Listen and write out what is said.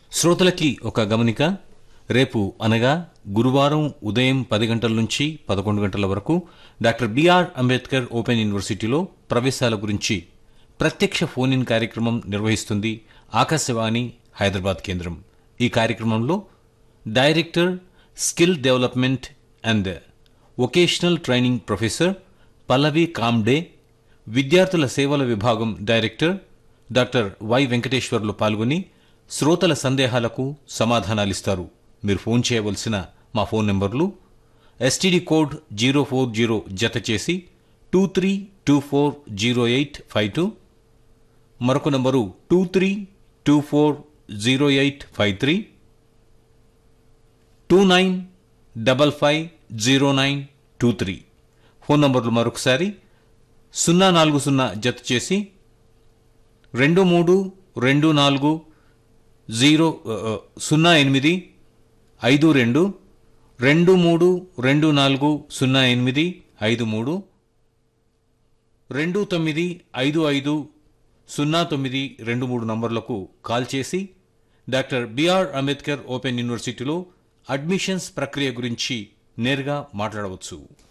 శ్రోతలకి ఒక గమనిక రేపు అనగా గురువారం ఉదయం పది గంటల నుంచి పదకొండు గంటల వరకు డాక్టర్ బిఆర్ అంబేద్కర్ ఓపెన్ యూనివర్సిటీలో ప్రవేశాల గురించి ప్రత్యక్ష ఫోన్ ఇన్ కార్యక్రమం నిర్వహిస్తుంది ఆకాశవాణి హైదరాబాద్ కేంద్రం ఈ కార్యక్రమంలో director skill development and vocational training professor Pallavi Kamde విద్యార్థుల సేవల విభాగం డైరెక్టర్ డాక్టర్ వై వెంకటేశ్వర్లు పాల్గొని శ్రోతల సందేహాలకు సమాధానాలిస్తారు మీరు ఫోన్ చేయవలసిన మా ఫోన్ నెంబర్లు STD code zero four zero జత చేసి two three two four zero eight five two మరొక నంబరు two three two four zero eight five three two nine double five zero nine two three phone నంబర్లు మరొకసారి సున్నా నాలుగు సున్నా జత చేసి రెండు మూడు రెండు నాలుగు జీరో ఆ, ఆ, సున్నా ఎనిమిది ఐదు రెండు రెండు మూడు రెండు నాలుగు సున్నా ఎనిమిది ఐదు మూడు రెండు తొమ్మిది ఐదు ఐదు సున్నా తొమ్మిది రెండు మూడు నంబర్లకు కాల్ చేసి డాక్టర్ బిఆర్ అంబేద్కర్ ఓపెన్ యూనివర్సిటీలో అడ్మిషన్స్ ప్రక్రియ గురించి నేరుగా మాట్లాడవచ్చు